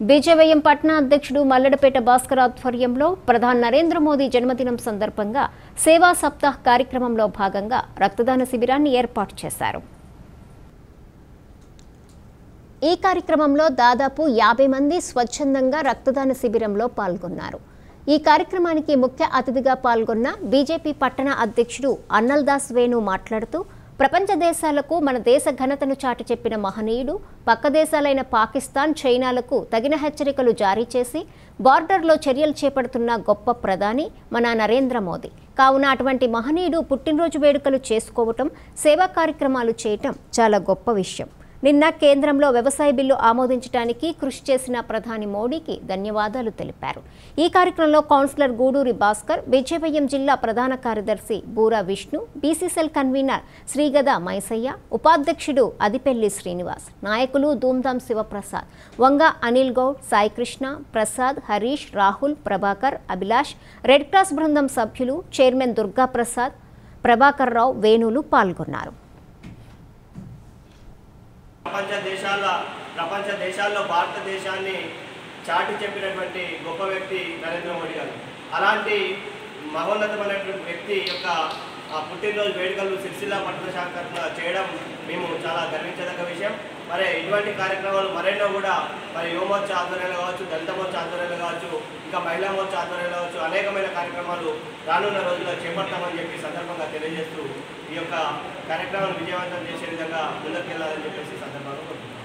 BJYM Patna అధ్యక్షుడు మల్లడపేట భాస్కర్ ఆధ్వర్యంలో ప్రధాని నరేంద్ర మోదీ జన్మదినం సందర్భంగా సేవా సప్తాహ్ కార్యక్రమంలో భాగంగా రక్తదాన శిబిరాన్ని ఏర్పాటు చేశారు ఈ కార్యక్రమంలో దాదాపు యాభై మంది స్వచ్ఛందంగా రక్తదాన శిబిరంలో పాల్గొన్నారు ఈ కార్యక్రమానికి ముఖ్య అతిథిగా పాల్గొన్న బీజేపీ పట్టణ అధ్యక్షుడు అన్నల్దాస్ వేణు మాట్లాడుతూ ప్రపంచ దేశాలకు మన దేశ ఘనతను చాటి చెప్పిన మహనీయుడు పక్క దేశాలైన పాకిస్తాన్ చైనాలకు తగిన హెచ్చరికలు జారీ చేసి బార్డర్లో చర్యలు చేపడుతున్న గొప్ప ప్రధాని మన నరేంద్ర మోదీ కావున అటువంటి మహనీయుడు పుట్టినరోజు వేడుకలు చేసుకోవటం సేవా కార్యక్రమాలు చేయటం చాలా గొప్ప విషయం నిన్న కేంద్రంలో వ్యవసాయ బిల్లు ఆమోదించడానికి కృషి చేసిన ప్రధాని మోడీకి ధన్యవాదాలు తెలిపారు ఈ కార్యక్రమంలో కౌన్సిలర్ గూడూరి భాస్కర్ బీజేపీఎం జిల్లా ప్రధాన కార్యదర్శి బూరా విష్ణు బీసీసీఎల్ కన్వీనర్ శ్రీగద మైసయ్య ఉపాధ్యక్షుడు అదిపెల్లి శ్రీనివాస్ నాయకులు ధూమ్ధాం శివప్రసాద్ వంగ అనిల్ గౌడ్ సాయికృష్ణ ప్రసాద్ హరీష్ రాహుల్ ప్రభాకర్ అభిలాష్ రెడ్ క్రాస్ బృందం సభ్యులు చైర్మన్ దుర్గా ప్రసాద్ ప్రభాకర్ రావు వేణులు పాల్గొన్నారు ప్రపంచ దేశాల ప్రపంచ దేశాల్లో భారతదేశాన్ని చాటి చెప్పినటువంటి గొప్ప వ్యక్తి నరేంద్ర మోడీ గారు అలాంటి మహోన్నతమైనటువంటి వ్యక్తి యొక్క ఆ పుట్టినరోజు వేడుకలు సిరిసిల్ల పట్టణ శాఖ తరఫున చేయడం మేము చాలా గర్వించదగ్గ విషయం మరి ఇటువంటి కార్యక్రమాలు మరెన్నో కూడా మరి యువమోర్చా ఆధ్వర్యంలో కావచ్చు దళిత మోర్చా ఆధ్వర్యంలో కావచ్చు ఇంకా మహిళా మోర్చా ఆధ్వర్యంలో కావచ్చు అనేకమైన కార్యక్రమాలు రానున్న రోజుల్లో చేపడతామని చెప్పి సందర్భంగా తెలియజేస్తూ ఈ యొక్క కార్యక్రమాన్ని విజయవంతం చేసే విధంగా ముందుకెళ్లాలని చెప్పేసి సందర్భంగా కోరుతున్నాను